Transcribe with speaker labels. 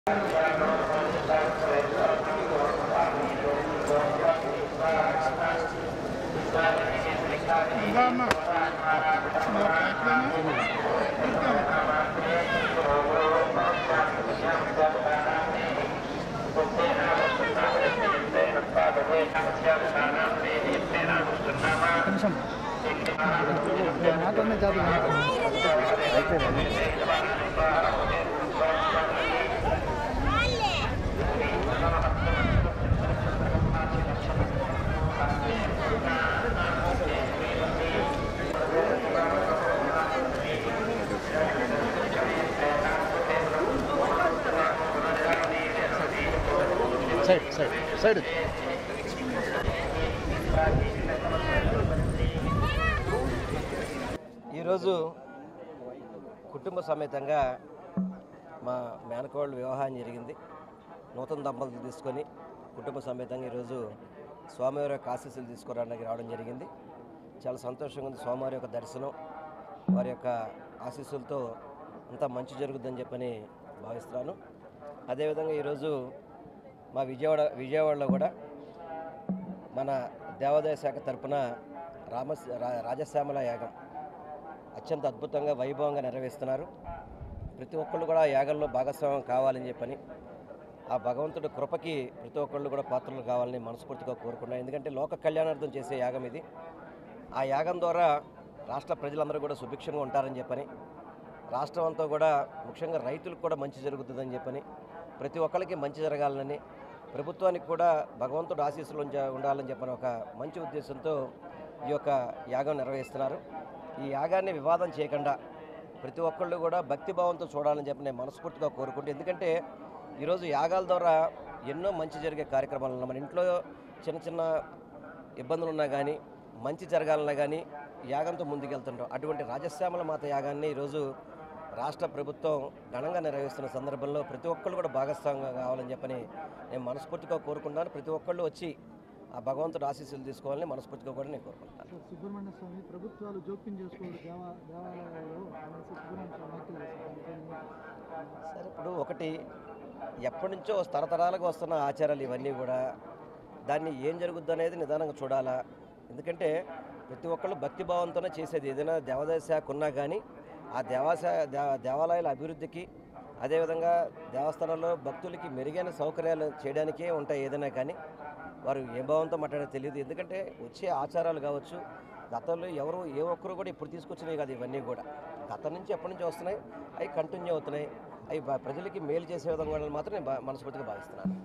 Speaker 1: Vama. No, ekrana.
Speaker 2: నిమిషం మాటనే జాతి సైడ్ సైడ్ సైడ్
Speaker 3: ఈరోజు కుటుంబ సమేతంగా మా మేనకోళ్ళు వివాహం జరిగింది నూతన దంపతులు తీసుకొని కుటుంబ సమేతంగా ఈరోజు స్వామివారి యొక్క ఆశీస్సులు తీసుకురావడానికి రావడం జరిగింది చాలా సంతోషంగా ఉంది స్వామివారి యొక్క దర్శనం వారి యొక్క ఆశీస్సులతో అంతా మంచి జరుగుద్దని చెప్పని భావిస్తున్నాను అదేవిధంగా ఈరోజు మా విజయవాడ విజయవాడలో కూడా మన దేవాదాయ శాఖ తరపున రామ రా- రాజశ్యామల యాగం అత్యంత అద్భుతంగా వైభవంగా నెరవేరుస్తున్నారు ప్రతి ఒక్కళ్ళు కూడా ఆ యాగంలో భాగస్వామ్యం కావాలని చెప్పని ఆ భగవంతుడి కృపకి ప్రతి ఒక్కళ్ళు కూడా పాత్రలు కావాలని మనస్ఫూర్తిగా కోరుకున్నాను ఎందుకంటే లోక కళ్యాణార్థం చేసే యాగం ఇది ఆ యాగం ద్వారా రాష్ట్ర ప్రజలందరూ కూడా సుభిక్షంగా ఉంటారని చెప్పని రాష్ట్రం అంతా కూడా ముఖ్యంగా రైతులకు కూడా మంచి జరుగుతుందని చెప్పని ప్రతి ఒక్కరికి మంచి జరగాలని ప్రభుత్వానికి కూడా భగవంతుడు ఆశీస్సులు ఉంచ- ఉండాలని చెప్పని ఒక మంచి ఉద్దేశంతో ఈ యొక్క యాగం నిర్వహిస్తున్నారు ఈ యాగాన్ని వివాదం చేయకుండా ప్రతి ఒక్కళ్ళు కూడా భక్తిభావంతో చూడాలని చెప్పి నేను మనస్ఫూర్తిగా కోరుకుంటూ ఎందుకంటే ఈరోజు యాగాల ద్వారా ఎన్నో మంచి జరిగే కార్యక్రమాలు ఉన్నాయి మన ఇంట్లో చిన్న చిన్న ఇబ్బందులు ఉన్నా కానీ మంచి జరగాలన్నా కానీ యాగంతో ముందుకెళ్తుంటాం అటువంటి రాజశ్యామల మాత యాగాన్ని ఈరోజు రాష్ట్ర ప్రభుత్వం ఘనంగా నిర్వహిస్తున్న సందర్భంలో ప్రతి ఒక్కళ్ళు కూడా భాగస్వామ్యంగా కావాలని చెప్పని నేను మనస్ఫూర్తిగా కోరుకుంటున్నాను ప్రతి ఒక్కళ్ళు వచ్చి ఆ భగవంతుడు ఆశీస్సులు తీసుకోవాలని మనస్ఫూర్తిగా కూడా నేను కోరుకుంటున్నాను
Speaker 2: సుబ్రహ్మణ్య స్వామి ప్రభుత్వాలు జోక్యం చేసుకోవడం దేవా దేవాలయాల్లో అనేసి సుబ్రహ్మణ్య స్వామి వ్యాఖ్యలు చేశారు దానిపై
Speaker 3: సరే ఇప్పుడు ఒకటి ఎప్పటి నుంచో తరతరాలుగా వస్తున్న ఆచారాలు ఇవన్నీ కూడా దాన్ని ఏం జరుగుద్ది అనేది నిదానంగా చూడాలా ఎందుకంటే ప్రతి ఒక్కళ్ళు భక్తిభావంతోనే చేసేది ఏదైనా దేవాదాయ శాఖ ఉన్నా కానీ ఆ దేవాశా దే- దేవాలయాల అభివృద్ధికి అదేవిధంగా దేవస్థానంలో భక్తులకి మెరుగైన సౌకర్యాలు చేయడానికే ఉంటాయి ఏదైనా కానీ వారు ఏ భావంతో మాట్లాడే తెలియదు ఎందుకంటే వచ్చే ఆచారాలు కావచ్చు గతంలో ఎవరు ఏ ఒక్కరు కూడా ఇప్పుడు తీసుకొచ్చినాయి కాదు ఇవన్నీ కూడా గతం నుంచి ఎప్పటి నుంచి వస్తున్నాయి అవి కంటిన్యూ అవుతున్నాయి అవి బ- ప్రజలకి మేలు చేసే విధంగా ఉండాలని మాత్రం నేను బా- మనస్ఫూర్తిగా భావిస్తున్నాను